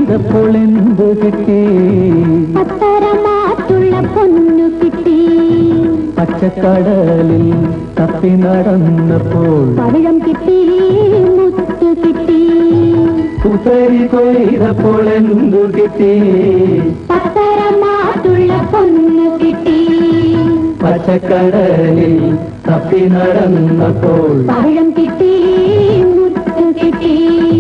കൊയ്തപ്പോൾ എന്ത് കിട്ടി പത്തരമാറ്റുള്ള പൊന്നു കിട്ടി പച്ചക്കടലിൽ തപ്പി നടന്നപ്പോൾ പവിഴം കിട്ടി മുത്തു കിട്ടി കുത്തരി കൊയ്തപ്പോൾ എന്തു കിട്ടി പത്തരമാറ്റുള്ള പൊന്നു കിട്ടി പച്ചക്കടലിൽ തപ്പി നടന്നപ്പോൾ പവിഴം കിട്ടി മുത്തു കിട്ടി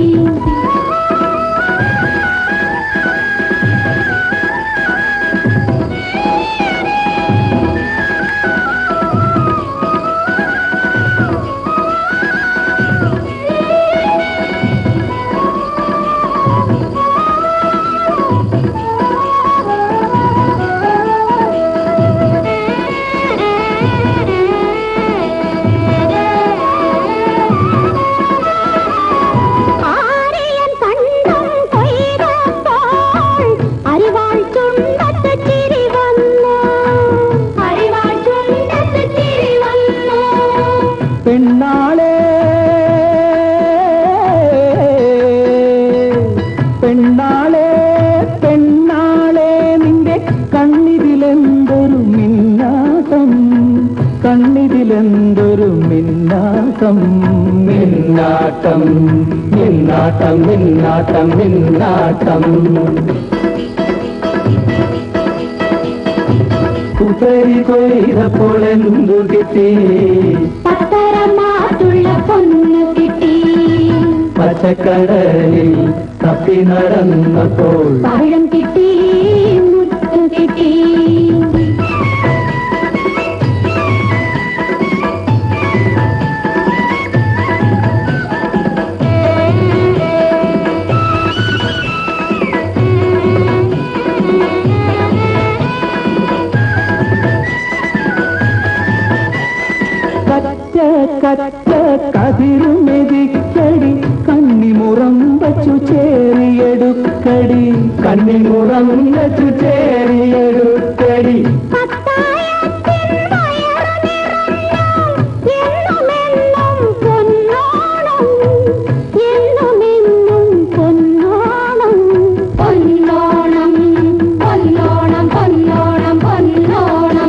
ആരെയൻ കണ്ണും കൊയ്തപ്പോൾ അരിവാൾ ചുണ്ടത്ത് ചിരി വന്നു അരിവാൾ ചുണ്ടത്ത് ചിരി വന്നു പെണ്ണാളെ പെണ്ണാളെ പെണ്ണാളെ നിന്റെ കണ്ണിതിലെന്തൊരു മിന്നാസം കണ്ണിതിലെന്തൊരു മിന്നാസം മിന്നാട്ടം മിന്നാട്ടം മിന്നാട്ടം മിന്നാട്ടം കുസരി കൊയ്തപ്പോൾ എന്തു കിട്ടി പത്തരമാറ്റുള്ള പൊന്നു കിട്ടി പച്ചക്കടലിൽ തപ്പി നടന്നപ്പോൾ പവിഴം കിട്ടി മുത്തു കിട്ടി കച്ച കച്ച കതിരുമെതിക്കടി കണ്ണിമുറം വച്ചു ചേറിയെടുക്കടി കണ്ണിമുറം വച്ചു ചേറിയെടുക്കടി പത്തായത്തിൻ വയറു നിറഞ്ഞു എന്നുമെന്നും പൊന്നോണം എന്നുമെന്നും പൊന്നോണം പൊന്നോണം പൊന്നോണം പൊന്നോണം പൊന്നോണം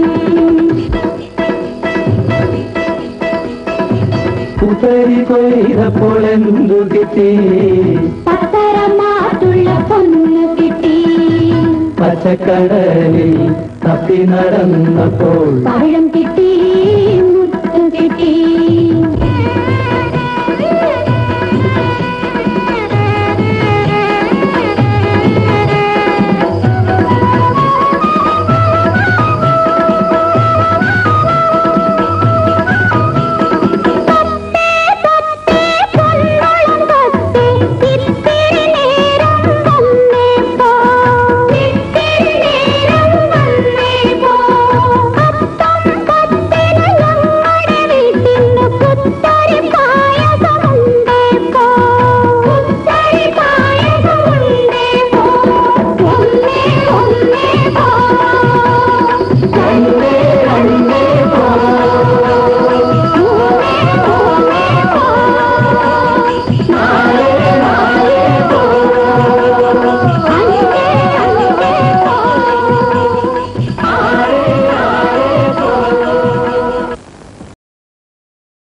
കുസരി കൊയ്തപ്പോൾ എന്തു കിട്ടി പത്തരമാറ്റുള്ള പൊന്നു കിട്ടി പച്ചക്കടലിൽ തപ്പി നടന്നപ്പോൾ പവിഴം കിട്ടി